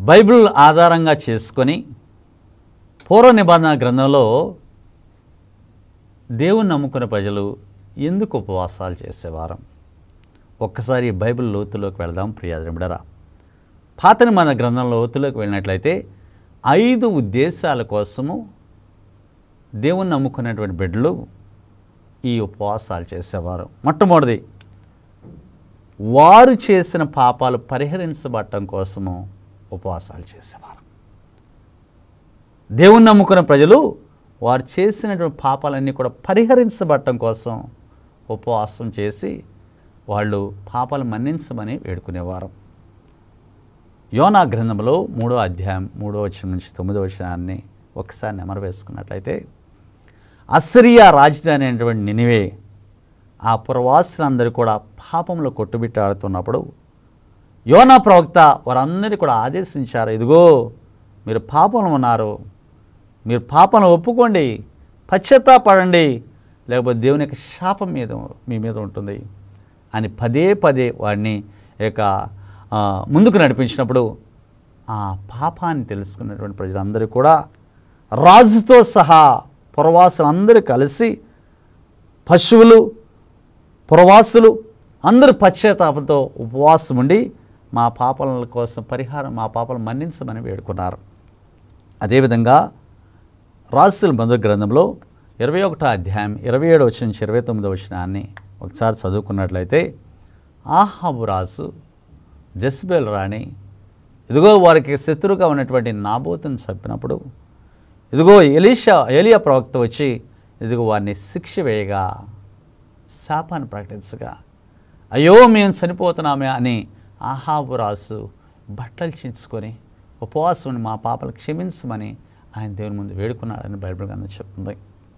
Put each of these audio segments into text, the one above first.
Bible ఆధారంగా చేసుకొని పూర్వ నిబంధన గ్రంథంలో దేవుని నమ్ముకున్న ప్రజలు ఎందుకు ఉపవాసాలు చేసేవారు ఒక్కసారి ఈ బైబిల్ లోతులోకి వెళదాం ప్రియాద్రమిడరా పాత నిబంధన గ్రంథం లోతులోకి వెళ్ళినట్లయితే ఐదు ఉద్దేశాల కోసము దేవుని నమ్ముకున్నటువంటి బిడ్డలు ఈ ఉపవాసాలు చేసేవారు మొట్టమొదటిది వారు చేసిన పాపాలు పరిహరించబడటం కోసము ఉపవాసాలు చేసేవారు దేవుని నమ్ముకున్న ప్రజలు వారు చేసినటువంటి పాపాలన్నీ కూడా పరిహరించబడటం కోసం ఉపవాసం చేసి వాళ్ళు పాపాలు మన్నించమని వేడుకునేవారు యోనా గ్రంథంలో మూడో అధ్యాయం మూడో వచనం నుంచి తొమ్మిదో వచనాన్ని ఒకసారి నెమరు వేసుకున్నట్లయితే అస్సిరియా రాజధాని అయినటువంటి నినివే ఆ పురవాసులందరూ కూడా పాపంలో కొట్టుబిట్టాడుతున్నప్పుడు యోనా ప్రవక్త వారందరినీ కూడా ఆదేశించారు ఇదిగో మీరు పాపంలో ఉన్నారు మీరు పాపను ఒప్పుకోండి పశ్చాత్తాపడండి లేకపోతే దేవుని యొక్క శాపం మీద మీ మీద ఉంటుంది అని పదే పదే వాడిని యొక్క ఆ, ముందుకు నడిపించినప్పుడు ఆ పాపాన్ని తెలుసుకున్నటువంటి ప్రజలందరూ కూడా రాజుతో సహా పురవాసులందరూ కలిసి పశువులు పురవాసులు అందరూ పశ్చాత్తాపంతో ఉపవాసం ఉండి మా పాపాల కోసం పరిహారం మా పాపాలను మన్నించమని వేడుకున్నారు అదేవిధంగా రాసుల బంధు గ్రంథంలో ఇరవై ఒకటో అధ్యాయం ఇరవై ఏడు వచ్చిన నుంచి ఇరవై తొమ్మిదో వచనాన్ని ఒకసారి చదువుకున్నట్లయితే ఆహాబు రాజు జస్బేల్ రాణి ఇదిగో వారికి శత్రువుగా ఉన్నటువంటి నాబోతుని చంపినప్పుడు ఇదిగో ఎలీషా ఏలియా ప్రవక్త వచ్చి ఇదిగో వారిని శిక్ష వేయగా శాపాన్ని ప్రకటించగా అయ్యో మేము చనిపోతున్నామే అని ఆహాబు రాసు బట్టలు చించుకొని ఉపవాసం ఉండి మా పాపలు క్షమించమని ఆయన దేవుని ముందు వేడుకున్నాడని బైబిల్ గ్రంథం చెప్తుంది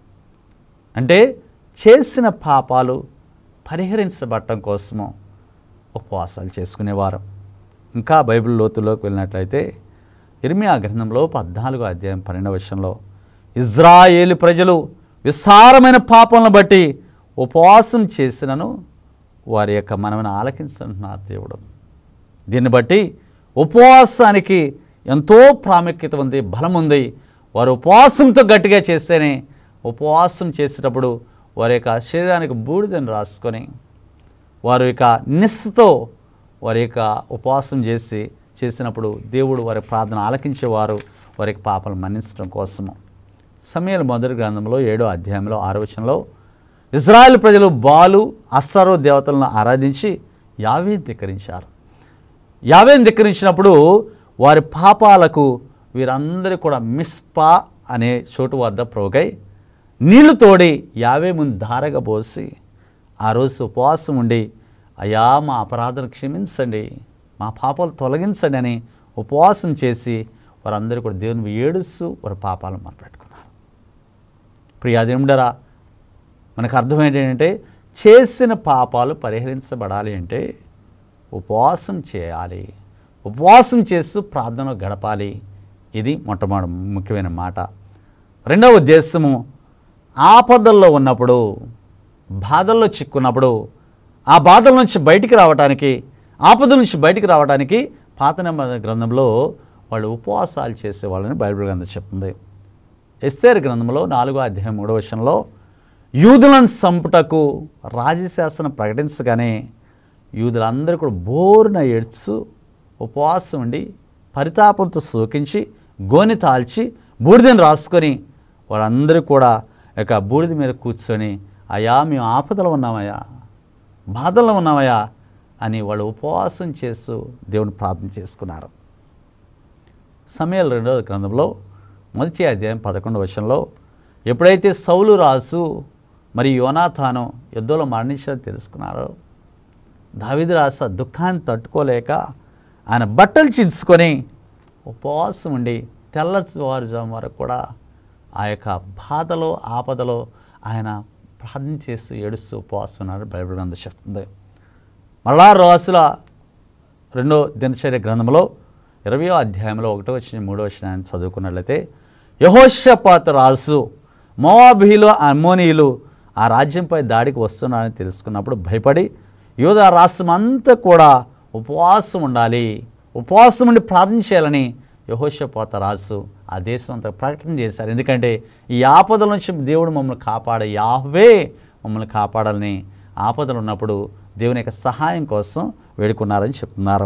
అంటే చేసిన పాపాలు పరిహరించబడటం కోసము ఉపవాసాలు చేసుకునేవారు ఇంకా బైబిల్ లోతులోకి వెళ్ళినట్లయితే ఇర్మియా గ్రంథంలో పద్నాలుగో అధ్యాయం పన్నెండవ విషయంలో ఇజ్రాయేలు ప్రజలు విస్తారమైన పాపలను బట్టి ఉపవాసం చేసినను వారి యొక్క మనవిని ఆలకించుంటున్నారు దేవుడు దీన్ని బట్టి ఉపవాసానికి ఎంతో ప్రాముఖ్యత ఉంది బలం ఉంది వారు ఉపవాసంతో గట్టిగా చేస్తేనే ఉపవాసం చేసేటప్పుడు వారి యొక్క శరీరానికి బూడిదని రాసుకొని వారి యొక్క నిస్సతో వారి యొక్క ఉపవాసం చేసి చేసినప్పుడు దేవుడు వారి ప్రార్థన ఆలకించేవారు వారికి పాపలు మన్నించడం కోసము సమయాల మొదటి గ్రంథంలో ఏడో అధ్యాయంలో ఆరో వచనంలో ఇజ్రాయెల్ ప్రజలు బాలు అస్సారో దేవతలను ఆరాధించి యావే ధిక్కరించారు యావేని ధిక్కరించినప్పుడు వారి పాపాలకు వీరందరూ కూడా మిస్పా అనే చోటు వద్ద ప్రోగై నీళ్లు తోడి యావే ముందు ధారగా పోసి ఆ రోజు ఉపవాసం ఉండి అయ్యా మా అపరాధం క్షమించండి మా పాపాలు తొలగించండి అని ఉపవాసం చేసి వారందరూ కూడా దేవుని ఏడుస్తూ వారి పాపాలను మొదలుపెట్టుకున్నారు ప్రియాదేముడరా మనకు అర్థం ఏంటంటే చేసిన పాపాలు పరిహరించబడాలి అంటే ఉపవాసం చేయాలి ఉపవాసం చేస్తూ ప్రార్థన గడపాలి ఇది మొట్టమొదటి ముఖ్యమైన మాట రెండవ ఉద్దేశము ఆపదల్లో ఉన్నప్పుడు బాధల్లో చిక్కున్నప్పుడు ఆ బాధల నుంచి బయటికి రావడానికి ఆపదల నుంచి బయటికి రావడానికి పాత నిబంధన గ్రంథంలో వాళ్ళు ఉపవాసాలు చేసేవాళ్ళని బైబిల్ గ్రంథం చెప్తుంది ఎస్తేర్ గ్రంథంలో నాలుగో అధ్యాయం మూడో విషయంలో యూదులను సంపుటకు రాజశాసనం ప్రకటించగానే యూదులందరూ కూడా బోరున ఏడ్చు ఉపవాసం ఉండి పరితాపంతో శోకించి గోని తాల్చి బూడిదని రాసుకొని వాళ్ళందరూ కూడా యొక్క బూడిద మీద కూర్చొని అయా మేము ఆపదలో ఉన్నామయ్యా బాధల్లో ఉన్నామయ్యా అని వాళ్ళు ఉపవాసం చేస్తూ దేవుని ప్రార్థన చేసుకున్నారు సమయాల రెండవ గ్రంథంలో మొదటి అధ్యాయం పదకొండవ వచనంలో ఎప్పుడైతే సౌలు రాసు మరి యోనాథాను యుద్ధంలో మరణించాలని తెలుసుకున్నారో దావిది రాస దుఃఖాన్ని తట్టుకోలేక ఆయన బట్టలు చించుకొని ఉపవాసం ఉండి తెల్లవారుజాము వరకు కూడా ఆ యొక్క బాధలో ఆపదలో ఆయన ప్రార్థన చేస్తూ ఏడుస్తూ ఉపవాసం ఉన్నాడు బైబిల్ గ్రంథం చెప్తుంది మళ్ళా రాసుల రెండో దినచర్య గ్రంథంలో ఇరవయో అధ్యాయంలో ఒకటో వచ్చిన మూడో వచ్చిన చదువుకున్నట్లయితే యహోషపాత రాజు మోవాబీలు అమ్మోనీయులు ఆ రాజ్యంపై దాడికి వస్తున్నారని తెలుసుకున్నప్పుడు భయపడి యోధా రాష్ట్రం అంతా కూడా ఉపవాసం ఉండాలి ఉపవాసం ఉండి ప్రార్థన చేయాలని యహోషపోత రాజు ఆ దేశం అంతా ప్రకటన చేశారు ఎందుకంటే ఈ ఆపదల నుంచి దేవుడు మమ్మల్ని కాపాడే యాహ్వే మమ్మల్ని కాపాడాలని ఆపదలు ఉన్నప్పుడు దేవుని యొక్క సహాయం కోసం వేడుకున్నారని చెప్తున్నారు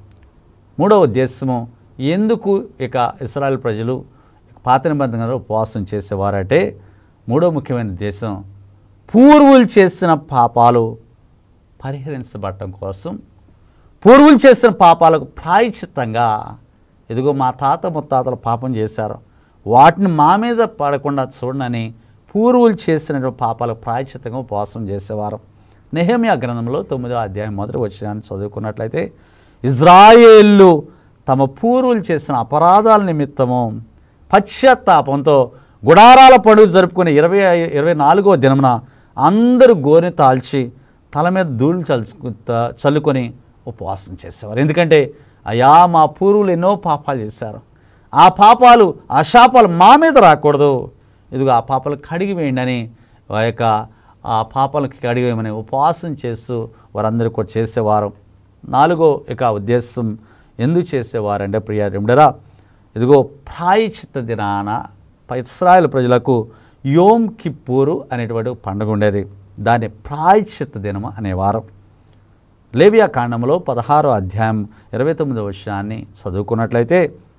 మూడవ ఉద్దేశము ఎందుకు ఇక ఇస్రాయల్ ప్రజలు పాత నిబంధనలో ఉపవాసం చేసేవారంటే మూడో ముఖ్యమైన ఉద్దేశం పూర్వులు చేసిన పాపాలు పరిహరించబడటం కోసం పూర్వులు చేసిన పాపాలకు ప్రాయశ్చిత్తంగా ఇదిగో మా తాత ముత్తాతలు పాపం చేశారు వాటిని మా మీద పడకుండా చూడనని పూర్వులు చేసిన పాపాలకు ప్రాయశ్చిత్తంగా ఉపవాసం చేసేవారు నెహమియా గ్రంథంలో తొమ్మిదో అధ్యాయం మొదటి వచ్చినాన్ని చదువుకున్నట్లయితే ఇజ్రాయేళ్ళు తమ పూర్వులు చేసిన అపరాధాల నిమిత్తము పశ్చాత్తాపంతో గుడారాల పండుగ జరుపుకునే ఇరవై ఐ- ఇరవై నాలుగో దినమున అందరూ గోనె తాల్చి తల మీద ధూళి చల్చుకు త- చల్లుకొని ఉపవాసం చేసేవారు ఎందుకంటే అయా మా పూర్వులు ఎన్నో పాపాలు చేశారు ఆ పాపాలు ఆ శాపాలు మా మీద రాకూడదు ఇదిగో ఆ పాపాలు కడిగి వేయండి అని ఆ యొక్క ఆ పాపాలకి కడిగి వేయమని ఉపవాసం చేస్తూ వారందరూ కూడా చేసేవారు నాలుగో ఇక ఉద్దేశం ఎందుకు చేసేవారంటే ప్రియ రెండరా ఇదిగో ప్రాయచిత్త దినాన ఇస్రాయల్ ప్రజలకు యోమ్ కిప్పూరు అనేటువంటి పండుగ ఉండేది దాన్ని ప్రాయచిత్త దినము అనేవారు లేవియా కాండంలో పదహారో అధ్యాయం ఇరవై తొమ్మిదవ విషయాన్ని చదువుకున్నట్లయితే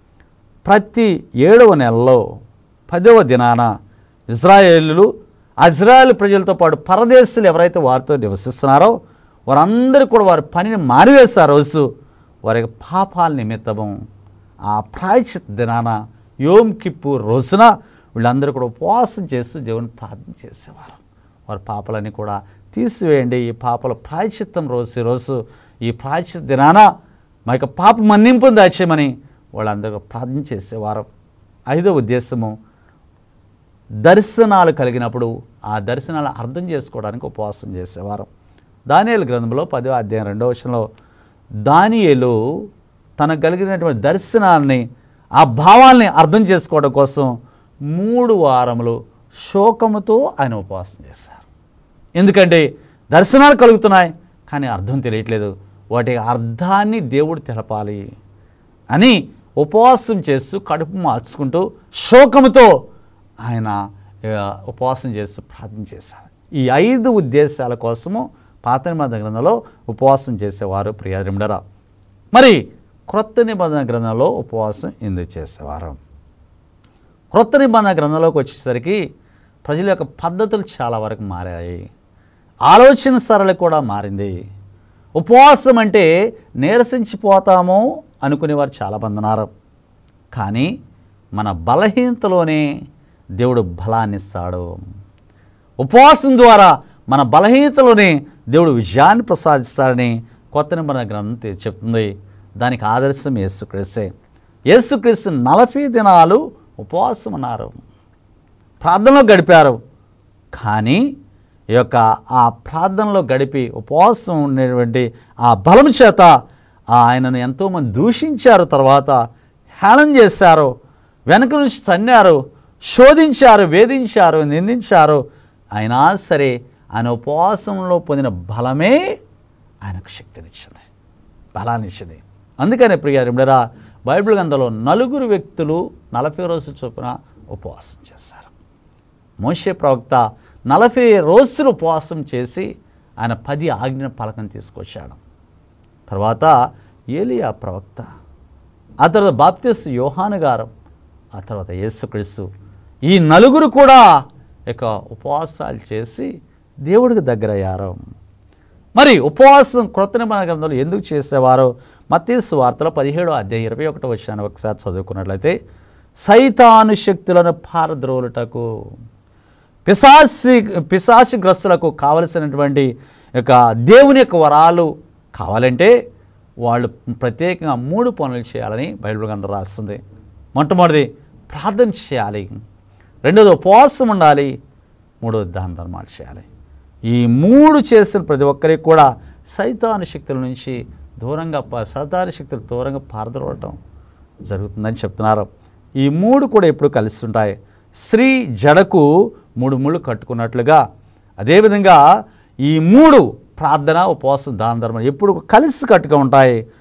ప్రతి ఏడవ నెలలో పదవ దినాన ఇజ్రాయేలులు ఇజ్రాయేల్ ప్రజలతో పాటు పరదేశులు ఎవరైతే వారితో నివసిస్తున్నారో వారందరూ కూడా వారి పనిని మారివేశారు రోజు వారి యొక్క పాపాల నిమిత్తము ఆ ప్రాయచిత్ దినాన యోమ్ కిప్పూర్ రోజున వీళ్ళందరూ కూడా ఉపవాసం చేస్తూ దేవుని ప్రార్థన చేసేవారు వారి పాపలన్నీ కూడా తీసివేయండి ఈ పాపల ప్రాయచిత్తం రోజు ఈ రోజు ఈ ప్రాయచిత్ దినాన మా యొక్క పాప మన్నింపును దాచేయమని వాళ్ళందరూ ప్రార్థన చేసేవారు ఐదో ఉద్దేశము దర్శనాలు కలిగినప్పుడు ఆ దర్శనాలు అర్థం చేసుకోవడానికి ఉపవాసం చేసేవారు దానియేలు గ్రంథంలో పదో అధ్యాయం రెండవ వచనంలో దానియేలు తనకు కలిగినటువంటి దర్శనాల్ని ఆ భావాల్ని అర్థం చేసుకోవడం కోసం మూడు వారములు శోకముతో ఆయన ఉపవాసం చేశారు ఎందుకంటే దర్శనాలు కలుగుతున్నాయి కానీ అర్థం తెలియట్లేదు వాటి అర్థాన్ని దేవుడు తెలపాలి అని ఉపవాసం చేస్తూ కడుపు మార్చుకుంటూ శోకముతో ఆయన ఆ, ఉపవాసం చేస్తూ ప్రార్థన చేశారు ఈ ఐదు ఉద్దేశాల కోసము పాత నిబంధన గ్రంథంలో ఉపవాసం చేసేవారు ప్రియారిముడరా మరి క్రొత్త నిబంధన గ్రంథంలో ఉపవాసం ఎందుకు చేసేవారు క్రొత్త నిబంధన గ్రంథంలోకి వచ్చేసరికి ప్రజల యొక్క పద్ధతులు చాలా వరకు మారాయి ఆలోచన సరళి కూడా మారింది ఉపవాసం అంటే నీరసించిపోతాము అనుకునేవారు చాలామంది ఉన్నారు కానీ మన బలహీనతలోనే దేవుడు బలాన్ని ఇస్తాడు ఉపవాసం ద్వారా మన బలహీనతలోనే దేవుడు విజయాన్ని ప్రసాదిస్తాడని కొత్త నిబంధన గ్రంథం తె- చెప్తుంది దానికి ఆదర్శం యేసుక్రీస్తే యేసుక్రీస్తు నలభై దినాలు ఉపవాసం ఉన్నారు ప్రార్థనలో గడిపారు కానీ ఈ యొక్క ఆ ప్రార్థనలో గడిపి ఉపవాసం ఉండేటువంటి ఆ బలం చేత ఆయనను ఎంతోమంది దూషించారు తర్వాత హేళన చేశారు వెనక నుంచి తన్నారు శోధించారు వేధించారు నిందించారు అయినా సరే ఆయన ఉపవాసంలో పొందిన బలమే ఆయనకు శక్తినిచ్చింది బలాన్ని ఇచ్చింది అందుకనే ప్రియ రెండరా బైబిల్ గ్రంథంలో నలుగురు వ్యక్తులు నలభై రోజుల చొప్పున ఉపవాసం చేశారు మోషే ప్రవక్త నలభై రోజులు ఉపవాసం చేసి ఆయన పది ఆజ్ఞ పలకం తీసుకొచ్చాడు తర్వాత ఏలియా ప్రవక్త ఆ తర్వాత బాప్తిస్ యోహాను గారు ఆ తర్వాత యేసుక్రీస్తు ఈ నలుగురు కూడా ఇక ఉపవాసాలు చేసి దేవుడికి దగ్గరయ్యారు మరి ఉపవాసం క్రొత్త నిబంధన గ్రంథంలో ఎందుకు చేసేవారో మత్తీసు వార్తలో పదిహేడో అధ్యాయం ఇరవై ఒకటో వచ్చాను ఒకసారి చదువుకున్నట్లయితే సైతాను శక్తులను పారద్రోలుటకు పిశాసి పిశాసి గ్రస్తులకు కావలసినటువంటి యొక్క దేవుని యొక్క వరాలు కావాలంటే వాళ్ళు ప్రత్యేకంగా మూడు పనులు చేయాలని బైబిల్ గ్రంథం రాస్తుంది మొట్టమొదటిది ప్రార్థన చేయాలి రెండోది ఉపవాసం ఉండాలి మూడోది దాన ధర్మాలు చేయాలి ఈ మూడు చేసిన ప్రతి ఒక్కరికి కూడా సైతాను శక్తుల నుంచి దూరంగా ప- సైతాను శక్తులు దూరంగా పారదోలటం జరుగుతుందని చెప్తున్నారు ఈ మూడు కూడా ఎప్పుడు కలిసి ఉంటాయి స్త్రీ జడకు మూడు ముళ్ళు కట్టుకున్నట్లుగా అదేవిధంగా ఈ మూడు ప్రార్థన ఉపవాసం దాన ధర్మం ఎప్పుడు కలిసి కట్టుగా ఉంటాయి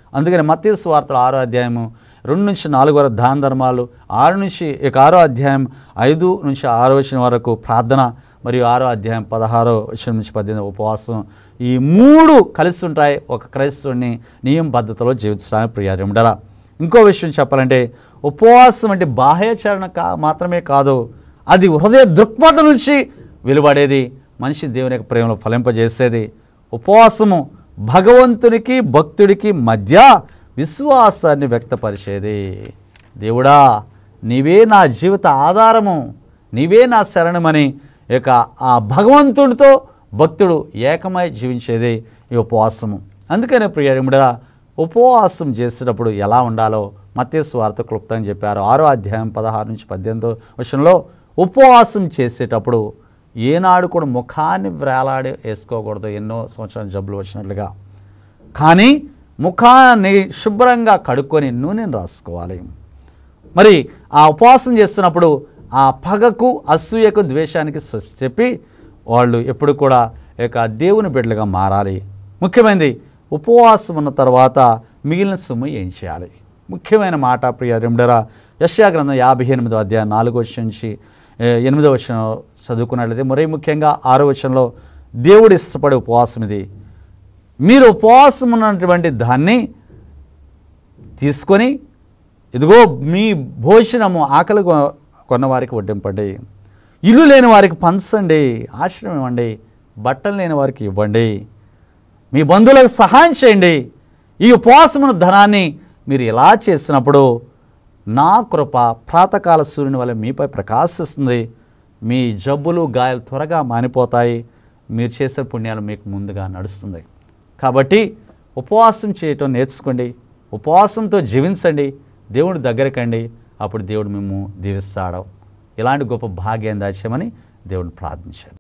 అందుకని మత్తీ వార్తలు ఆరో అధ్యాయము రెండు నుంచి నాలుగు వరకు దాన ధర్మాలు ఆరు నుంచి ఇక ఆరో అధ్యాయం ఐదు నుంచి ఆరో వచ్చిన వరకు ప్రార్థన మరియు ఆరో అధ్యాయం పదహారో వచ్చిన నుంచి పద్దెనిమిది ఉపవాసం ఈ మూడు కలిసి ఉంటాయి ఒక క్రైస్తవుని నియమ పద్ధతిలో జీవించడానికి ప్రియాజముడరా ఇంకో విషయం చెప్పాలంటే ఉపవాసం అంటే బాహ్యాచరణ కా మాత్రమే కాదు అది హృదయ దృక్పథం నుంచి వెలువడేది మనిషి దేవుని యొక్క ప్రేమలో ఫలింపజేసేది ఉపవాసము భగవంతునికి భక్తుడికి మధ్య విశ్వాసాన్ని వ్యక్తపరిచేది దేవుడా నీవే నా జీవిత ఆధారము నీవే నా శరణమని ఇక ఆ భగవంతుడితో భక్తుడు ఏకమై జీవించేది ఈ ఉపవాసము అందుకనే ప్రియముడా ఉపవాసం చేసేటప్పుడు ఎలా ఉండాలో మత్స్సు వార్త క్లుప్తంగా చెప్పారు ఆరో అధ్యాయం పదహారు నుంచి పద్దెనిమిదో విషయంలో ఉపవాసం చేసేటప్పుడు ఏనాడు కూడా ముఖాన్ని వేలాడి వేసుకోకూడదు ఎన్నో సంవత్సరాల జబ్బులు వచ్చినట్లుగా కానీ ముఖాన్ని శుభ్రంగా కడుక్కొని నూనెను రాసుకోవాలి మరి ఆ ఉపవాసం చేస్తున్నప్పుడు ఆ పగకు అసూయకు ద్వేషానికి స్వస్తి చెప్పి వాళ్ళు ఎప్పుడు కూడా ఈ యొక్క దేవుని బిడ్డలుగా మారాలి ముఖ్యమైనది ఉపవాసం ఉన్న తర్వాత మిగిలిన సొమ్ము ఏం చేయాలి ముఖ్యమైన మాట ప్రియ రెండరా యశ్యా గ్రంథం యాభై ఎనిమిదో అధ్యాయం నాలుగో వచ్చిన నుంచి ఏ, ఎనిమిదో వచ్చిన చదువుకున్నట్లయితే మరీ ముఖ్యంగా ఆరో వచనంలో దేవుడు ఇష్టపడే ఉపవాసం ఇది మీరు ఉపవాసం ఉన్నటువంటి దాన్ని తీసుకొని ఇదిగో మీ భోజనము ఆకలి కొ- కొన్నవారికి వడ్డింపండి ఇల్లు లేని వారికి పంచండి ఆశ్రమం ఇవ్వండి బట్టలు లేని వారికి ఇవ్వండి మీ బంధువులకు సహాయం చేయండి ఈ ఉపవాసమున ధనాన్ని మీరు ఇలా చేసినప్పుడు నా కృప ప్రాతకాల సూర్యుని వల్ల మీపై ప్రకాశిస్తుంది మీ జబ్బులు గాయాలు త్వరగా మానిపోతాయి మీరు చేసే పుణ్యాలు మీకు ముందుగా నడుస్తుంది కాబట్టి ఉపవాసం చేయటం నేర్చుకోండి ఉపవాసంతో జీవించండి దేవుడి దగ్గరకండి అప్పుడు దేవుడు మేము దీవిస్తాడు ఇలాంటి గొప్ప భాగ్యం దాచామని దేవుడిని ప్రార్థించాడు